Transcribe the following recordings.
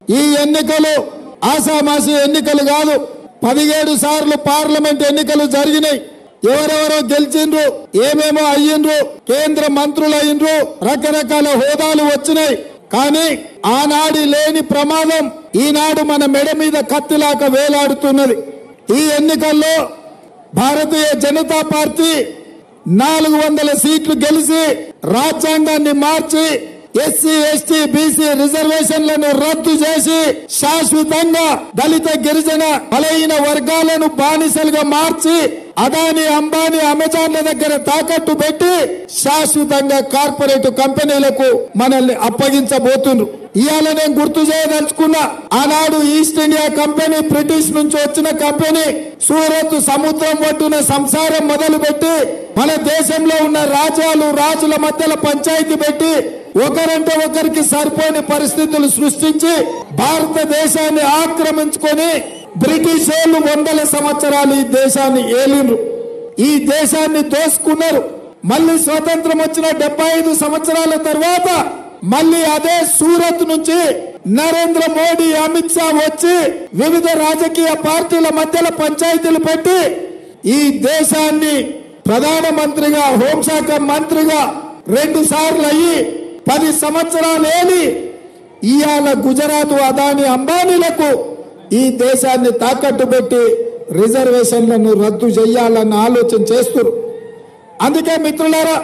ఈ ఎన్నికలు ఆసామాసి ఎన్నికలు కాదు పదిహేడు సార్లు పార్లమెంట్ ఎన్నికలు జరిగినాయి ఎవరెవరో గెలిచిండ్రు ఏమేమో అయ్యిండ్రు కేంద్ర మంత్రులు అయ్యిండ్రు రకరకాల హోదాలు వచ్చినాయి కానీ ఆనాడి లేని ప్రమాదం ఈనాడు మన మెడ మీద కత్తిలాక వేలాడుతున్నది ఈ ఎన్నికల్లో భారతీయ జనతా పార్టీ నాలుగు వందల సీట్లు గెలిచి రాజ్యాంగాన్ని మార్చి ఎస్సీ ఎస్టీ బీసీ రిజర్వేషన్లను రద్దు చేసి శాశ్వతంగా దళిత గిరిజన బలహీన వర్గాలను బానిసలుగా మార్చి అదాని అంబానీ అమెజాన్ల దగ్గర తాకట్టు పెట్టి శాశ్వతంగా కార్పొరేట్ కంపెనీలకు మనల్ని అప్పగించబోతుండ్రు ఇవాళ నేను గుర్తు చేయదలుచుకున్నా ఆనాడు ఈస్ట్ ఇండియా కంపెనీ బ్రిటిష్ నుంచి వచ్చిన కంపెనీ సూరత్ సముద్రం ఒడ్డున సంసారం మొదలు పెట్టి మన దేశంలో ఉన్న రాజ్యాలు రాజుల మధ్యలో పంచాయతీ పెట్టి ఒకరంటే ఒకరికి సరిపోని పరిస్థితులు సృష్టించి భారతదేశాన్ని ఆక్రమించుకొని బ్రిటిష్ వాళ్ళు వందల సంవత్సరాలు ఈ దేశాన్ని ఏలిండ్రు ఈ దేశాన్ని దోసుకున్నారు మళ్ళీ స్వతంత్రం వచ్చిన డెబ్బై ఐదు సంవత్సరాల తర్వాత మళ్ళీ అదే సూరత్ నుంచి నరేంద్ర మోడీ అమిత్ షా వచ్చి వివిధ రాజకీయ పార్టీల మధ్యలో పంచాయతీలు పెట్టి ఈ దేశాన్ని ప్రధానమంత్రిగా హోంశాఖ మంత్రిగా రెండు సార్లు అయ్యి పది సంవత్సరాలు ఏలి ఇవాళ గుజరాత్ అదాని అంబానీలకు ఈ దేశాన్ని తాకట్టు పెట్టి రిజర్వేషన్లను రద్దు చేయాలన్న ఆలోచన చేస్తున్నారు అందుకే మిత్రులారా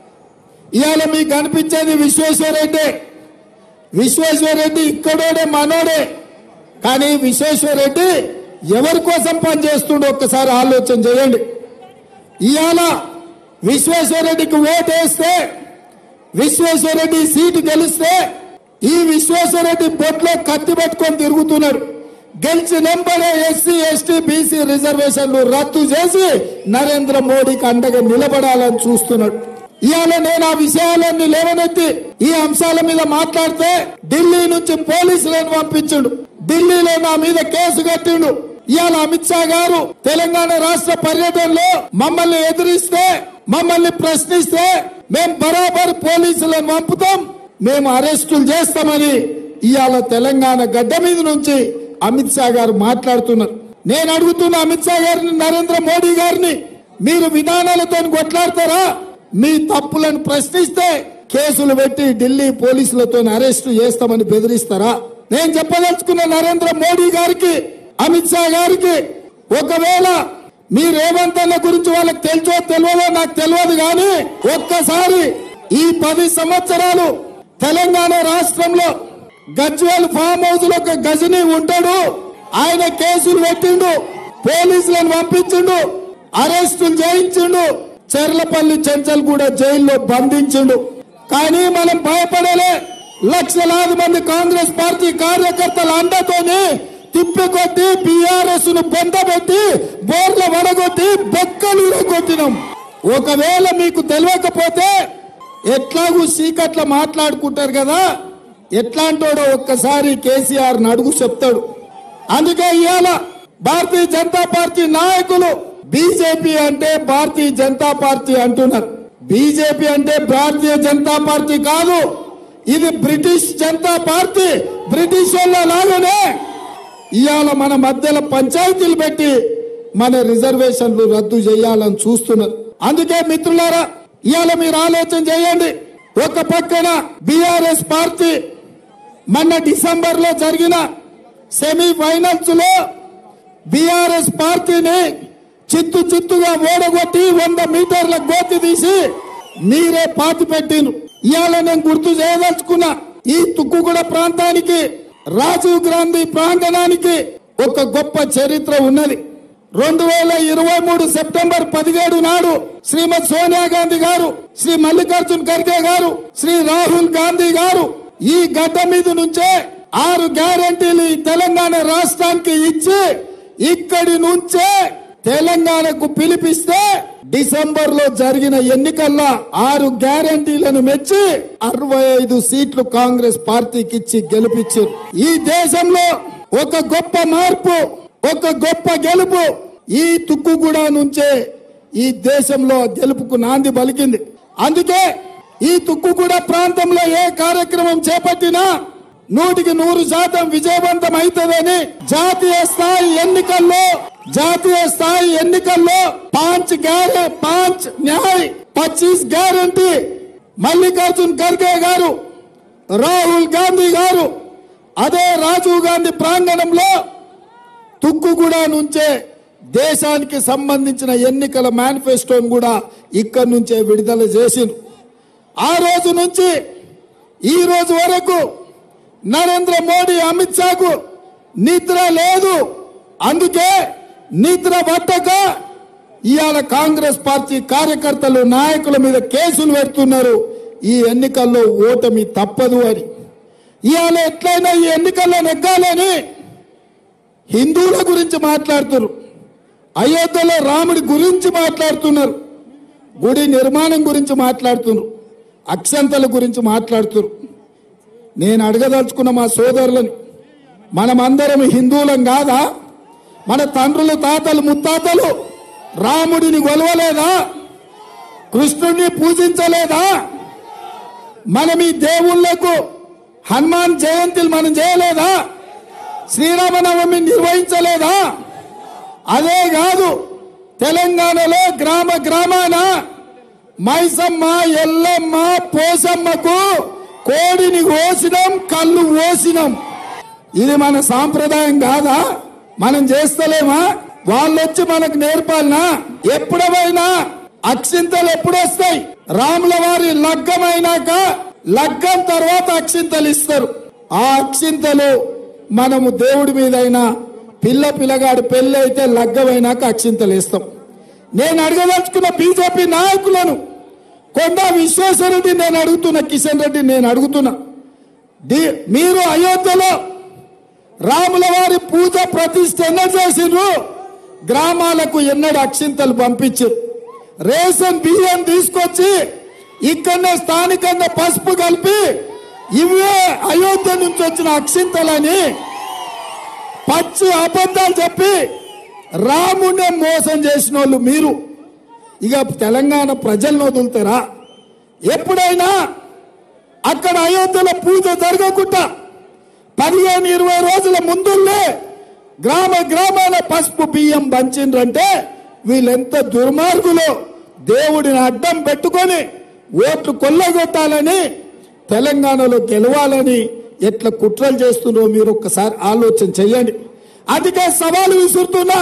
ఇవాళ మీకు అనిపించేది విశ్వేశ్వరరెడ్డి విశ్వేశ్వరరెడ్డి ఇక్కడోడే మనోడే కానీ విశ్వేశ్వరరెడ్డి ఎవరి కోసం పనిచేస్తుండో ఒక్కసారి ఆలోచన చేయండి ఇవాళ విశ్వేశ్వరరెడ్డికి ఓటు వేస్తే విశ్వేశ్వరరెడ్డి సీటు గెలిస్తే ఈ విశ్వేశ్వరరెడ్డి బొట్లో కత్తి పెట్టుకొని తిరుగుతున్నాడు గెలిచి నెంబడే ఎస్సీ ఎస్టీ బీసీ రిజర్వేషన్లు రద్దు చేసి నరేంద్ర మోడీకి అండగా నిలబడాలని చూస్తున్నాడు ఇవాళ నేను ఆ విషయాలన్నీ లేవనెత్తి ఈ అంశాల మీద మాట్లాడితే ఢిల్లీ నుంచి పోలీసులను పంపించుడు ఢిల్లీలో నా మీద కేసు కట్టిండు ఇవాళ అమిత్ షా గారు తెలంగాణ రాష్ట్ర పర్యటనలో మమ్మల్ని ఎదిరిస్తే మమ్మల్ని ప్రశ్నిస్తే మేము బరాబర్ పోలీసులను పంపుతాం మేము అరెస్టులు చేస్తామని ఇవాళ తెలంగాణ గడ్డ మీద నుంచి అమిత్ షా గారు మాట్లాడుతున్నారు నేను అడుగుతున్న అమిత్ షా గారిని నరేంద్ర మోడీ గారిని మీరు విధానాలతో కొట్లాడతారా మీ తప్పులను ప్రశ్నిస్తే కేసులు పెట్టి ఢిల్లీ పోలీసులతో అరెస్ట్ చేస్తామని బెదిరిస్తారా నేను చెప్పదలుచుకున్న నరేంద్ర మోడీ గారికి అమిత్ షా గారికి ఒకవేళ మీ రేవంత్ అన్న గురించి వాళ్ళకి తెలుసో తెలియదో నాకు తెలియదు కానీ ఒక్కసారి ఈ పది సంవత్సరాలు తెలంగాణ రాష్ట్రంలో గజ్వేల్ ఫామ్ హౌస్ లో ఒక గజని ఉంటాడు ఆయన కేసులు పెట్టిండు పోలీసులను పంపించిండు అరెస్టులు చేయించిండు చెర్లపల్లి చెంచల్ కూడా జైల్లో బంధించిండు కానీ మనం భయపడలే లక్షలాది మంది కాంగ్రెస్ పార్టీ కార్యకర్తల అండతోని తిప్పికొట్టి బీఆర్ఎస్ ను పొందబెట్టి బోర్ల వడగొట్టి బొక్కలు కొట్టినాం ఒకవేళ మీకు తెలియకపోతే ఎట్లాగూ సీకట్ల మాట్లాడుకుంటారు కదా ఎట్లాంటోడో ఒక్కసారి కేసీఆర్ అడుగు చెప్తాడు అందుకే ఇవాళ భారతీయ జనతా పార్టీ నాయకులు బీజేపీ అంటే భారతీయ జనతా పార్టీ అంటున్నారు బీజేపీ అంటే భారతీయ జనతా పార్టీ కాదు ఇది బ్రిటిష్ జనతా పార్టీ బ్రిటిష్ వాళ్ళ లాగానే ఇవాళ మన మధ్యలో పంచాయతీలు పెట్టి మన రిజర్వేషన్లు రద్దు చేయాలని చూస్తున్నారు అందుకే మిత్రులారా ఇవాళ మీరు ఆలోచన చేయండి ఒక పక్కన బీఆర్ఎస్ పార్టీ మొన్న డిసెంబర్ లో జరిగిన సెమీ ఫైనల్స్ లో బీఆర్ఎస్ పార్టీని చిత్తు చిత్తుగా ఓడగొట్టి వంద మీటర్ల గోతి తీసి మీరే పాతి పెట్టిను ఇవాళ నేను గుర్తు చేయదలుచుకున్నా ఈ తుక్కుగూడ ప్రాంతానికి రాజీవ్ గాంధీ ప్రాంగణానికి ఒక గొప్ప చరిత్ర ఉన్నది రెండు వేల ఇరవై మూడు సెప్టెంబర్ పదిహేడు నాడు శ్రీమతి సోనియా గాంధీ గారు శ్రీ మల్లికార్జున్ ఖర్గే గారు శ్రీ రాహుల్ గాంధీ గారు ఈ గడ్డ మీద నుంచే ఆరు గ్యారంటీలు ఈ తెలంగాణ రాష్ట్రానికి ఇచ్చి ఇక్కడి నుంచే తెలంగాణకు పిలిపిస్తే డిసెంబర్ లో జరిగిన ఎన్నికల్లో ఆరు గ్యారంటీలను మెచ్చి అరవై ఐదు సీట్లు కాంగ్రెస్ పార్టీకి ఇచ్చి గెలిపించారు ఈ దేశంలో ఒక గొప్ప మార్పు ఒక గొప్ప గెలుపు ఈ తుక్కుగూడ నుంచే ఈ దేశంలో గెలుపుకు నాంది పలికింది అందుకే ఈ తుక్కుగూడ ప్రాంతంలో ఏ కార్యక్రమం చేపట్టినా నూటికి నూరు శాతం విజయవంతం అవుతుందని జాతీయ స్థాయి ఎన్నికల్లో జాతీయ స్థాయి ఎన్నికల్లో పాంచ్ గ్యారె పాంచ్ న్యాయ్ పచ్చీస్ గ్యారంటీ మల్లికార్జున్ ఖర్గే గారు రాహుల్ గాంధీ గారు అదే రాజీవ్ గాంధీ ప్రాంగణంలో తుక్కుగూడ నుంచే దేశానికి సంబంధించిన ఎన్నికల మేనిఫెస్టోను కూడా ఇక్కడి నుంచే విడుదల చేసింది ఆ రోజు నుంచి ఈ రోజు వరకు నరేంద్ర మోడీ అమిత్ షాకు నిద్ర లేదు అందుకే నిద్ర పట్టక ఇవాళ కాంగ్రెస్ పార్టీ కార్యకర్తలు నాయకుల మీద కేసులు పెడుతున్నారు ఈ ఎన్నికల్లో ఓటమి తప్పదు అని ఇవాళ ఎట్లయినా ఈ ఎన్నికల్లో నెగ్గాలని హిందువుల గురించి మాట్లాడుతున్నారు అయోధ్యలో రాముడి గురించి మాట్లాడుతున్నారు గుడి నిర్మాణం గురించి మాట్లాడుతున్నారు అక్షంతల గురించి మాట్లాడుతున్నారు నేను అడగదలుచుకున్న మా సోదరులను మనమందరం హిందువులం కాదా మన తండ్రులు తాతలు ముత్తాతలు రాముడిని గొలవలేదా కృష్ణుడిని పూజించలేదా మనం ఈ దేవుళ్లకు హనుమాన్ జయంతిలు మనం చేయలేదా శ్రీరామనవమి నిర్వహించలేదా అదే కాదు తెలంగాణలో గ్రామ గ్రామాన మైసమ్మ ఎల్లమ్మ పోసమ్మకు కోడిని కోసినాం కళ్ళు ఓసినాం ఇది మన సాంప్రదాయం కాదా మనం చేస్తలేమా వాళ్ళొచ్చి మనకు నేర్పాలనా ఎప్పుడైనా అక్షింతలు ఎప్పుడు వస్తాయి రాముల వారి లగ్గమైనాక లగ్గం తర్వాత అక్షింతలు ఇస్తారు ఆ అక్షింతలు మనము దేవుడి మీదైనా పిల్ల పిల్లగాడు పెళ్లి అయితే లగ్గమైనాక అక్షింతలు ఇస్తాం నేను అడగదలుచుకున్న బీజేపీ నాయకులను కొండా విశ్వేశ్వరరెడ్డి నేను అడుగుతున్నా కిషన్ రెడ్డి నేను అడుగుతున్నా ది- మీరు అయోధ్యలో రాముల వారి పూజ ప్రతిష్ఠ ఎన్న చేసిండ్రు గ్రామాలకు ఎన్నడు అక్షింతలు పంపించారు రేషన్ బియ్యం తీసుకొచ్చి ఇక్కడనే స్థానికంగా పసుపు కలిపి ఇవే అయోధ్య నుంచి వచ్చిన అక్షింతలని పచ్చి అబద్ధాలు చెప్పి రామునే మోసం చేసిన వాళ్ళు మీరు ఇక తెలంగాణ ప్రజలను వదులుతారా ఎప్పుడైనా అక్కడ అయోధ్యలో పూజ జరగకుండా పదిహేను ఇరవై రోజుల ముందుల్లే గ్రామ గ్రామాల పసుపు బియ్యం పంచిండ్రంటే వీళ్ళెంత దుర్మార్గులు దేవుడిని అడ్డం పెట్టుకొని ఓట్లు కొల్లగొట్టాలని తెలంగాణలో గెలవాలని ఎట్లా కుట్రలు చేస్తున్నారో మీరు ఒక్కసారి ఆలోచన చెయ్యండి అందుకే సవాలు విసురుతున్నా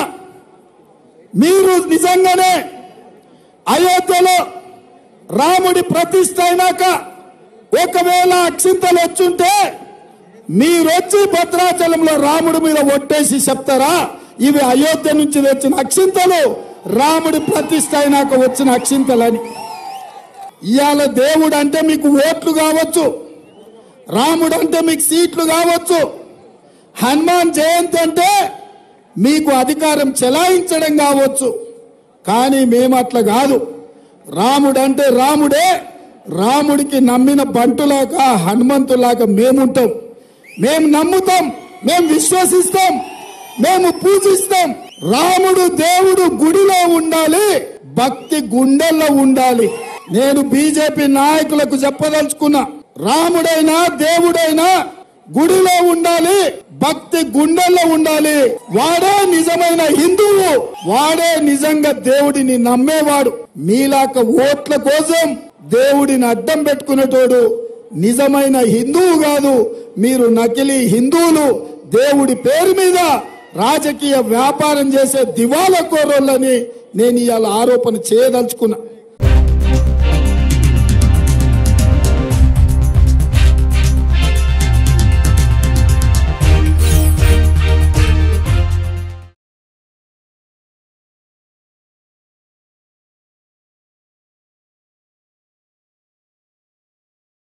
మీరు నిజంగానే అయోధ్యలో రాముడి ప్రతిష్ఠ అయినాక ఒకవేళ అక్షింతలు వచ్చుంటే మీరొచ్చి భద్రాచలంలో రాముడి మీద ఒట్టేసి చెప్తారా ఇవి అయోధ్య నుంచి తెచ్చిన అక్షింతలు రాముడి ప్రతిష్ఠ అయినాక వచ్చిన అక్షింతలని ఇవాళ దేవుడు అంటే మీకు ఓట్లు కావచ్చు రాముడు అంటే మీకు సీట్లు కావచ్చు హనుమాన్ జయంతి అంటే మీకు అధికారం చెలాయించడం కావచ్చు కానీ మేము అట్లా కాదు రాముడు అంటే రాముడే రాముడికి నమ్మిన బంటులాగా హనుమంతులాగా మేముంటాం మేము నమ్ముతాం మేము విశ్వసిస్తాం మేము పూజిస్తాం రాముడు దేవుడు గుడిలో ఉండాలి భక్తి గుండెల్లో ఉండాలి నేను బీజేపీ నాయకులకు చెప్పదలుచుకున్నా రాముడైనా దేవుడైనా గుడిలో ఉండాలి భక్తి గుండెల్లో ఉండాలి వాడే నిజమైన హిందువు వాడే నిజంగా దేవుడిని నమ్మేవాడు మీలాక ఓట్ల కోసం దేవుడిని అడ్డం పెట్టుకునేటోడు నిజమైన హిందువు కాదు మీరు నకిలీ హిందువులు దేవుడి పేరు మీద రాజకీయ వ్యాపారం చేసే దివాలా కోరోళ్ళని నేను ఇవాళ ఆరోపణ చేయదలుచుకున్నా